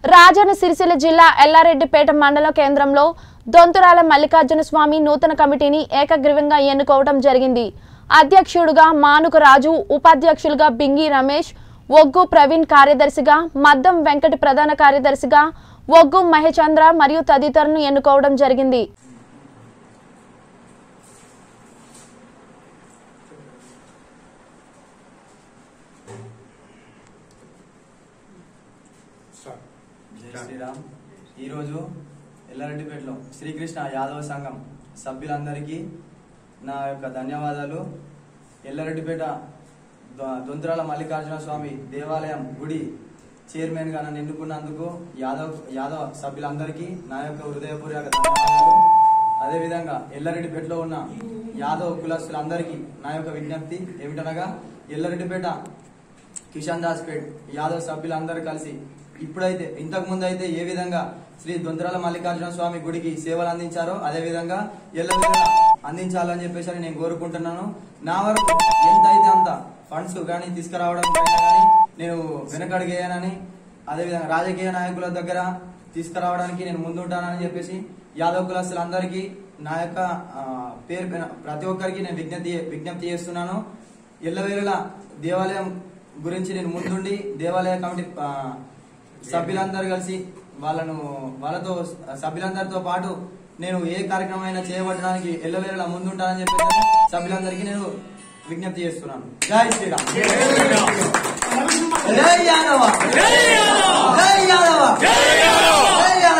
రాజన్న సిరిసిల్ల జిల్లా ఎల్లారెడ్డిపేట మండల కేంద్రంలో దొంతురాల మల్లికార్జున స్వామి నూతన కమిటీని ఏకగ్రీవంగా ఎన్నుకోవడం జరిగింది అధ్యక్షుడుగా మానుక రాజు ఉపాధ్యక్షులుగా బింగి రమేష్ ఒగ్గు ప్రవీణ్ కార్యదర్శిగా మద్దం వెంకటి ప్రధాన కార్యదర్శిగా ఒగ్గు మహేచంద్ర మరియు తదితరులను ఎన్నుకోవడం జరిగింది జై శ్రీరామ్ ఈరోజు ఎల్లారెడ్డిపేటలో శ్రీకృష్ణ యాదవ సంఘం సభ్యులందరికీ నా యొక్క ధన్యవాదాలు ఎల్లారెడ్డిపేట దొ- దొంతురాల మల్లికార్జున స్వామి దేవాలయం గుడి చైర్మన్గా నన్ను ఎన్నుకున్నందుకు యాదవ్ యాదవ్ సభ్యులందరికీ నా యొక్క హృదయపూర్వక ధన్యవాదాలు అదేవిధంగా ఎల్లారెడ్డిపేటలో ఉన్న యాదవ్ కులస్తులందరికీ నా యొక్క విజ్ఞప్తి ఏమిటనగా ఎల్లారెడ్డిపేట కిషన్ దాస్ పేట్ యాదవ్ సభ్యులందరూ కలిసి ఇప్పుడైతే ఇంతకు ముందు అయితే ఏ విధంగా శ్రీ దొంతరాల మల్లికార్జున స్వామి గుడికి సేవలు అందించారో అదే విధంగా ఎల్లవేళ అందించాలని చెప్పేసి అని నేను కోరుకుంటున్నాను నా వరకు ఎంత అయితే అంత ఫండ్స్ కానీ తీసుకురావడం కానీ నేను వెనకడిగేయనని అదేవిధంగా రాజకీయ నాయకుల దగ్గర తీసుకురావడానికి నేను ముందుంటానని చెప్పేసి యాదవ్ కులస్తులందరికీ నా యొక్క ఆ, పేరు పైన ప్రతి ఒక్కరికి నేను విజ్ఞప్తి విజ్ఞప్తి చేస్తున్నాను ఎల్లవేళలా దేవాలయం గురించి నేను ముందుండి దేవాలయ కమిటీ ఆ, సభ్యులందరూ కలిసి వాళ్ళను వాళ్ళతో సభ్యులందరితో పాటు నేను ఏ కార్యక్రమం అయినా చేయబడడానికి ఎల్లవేళలా ముందుంటానని చెప్పేసి సభ్యులందరికీ నేను విజ్ఞప్తి చేస్తున్నాను జై శ్రీరామ్ జై యాదవ జై యాదవ జై యాదవ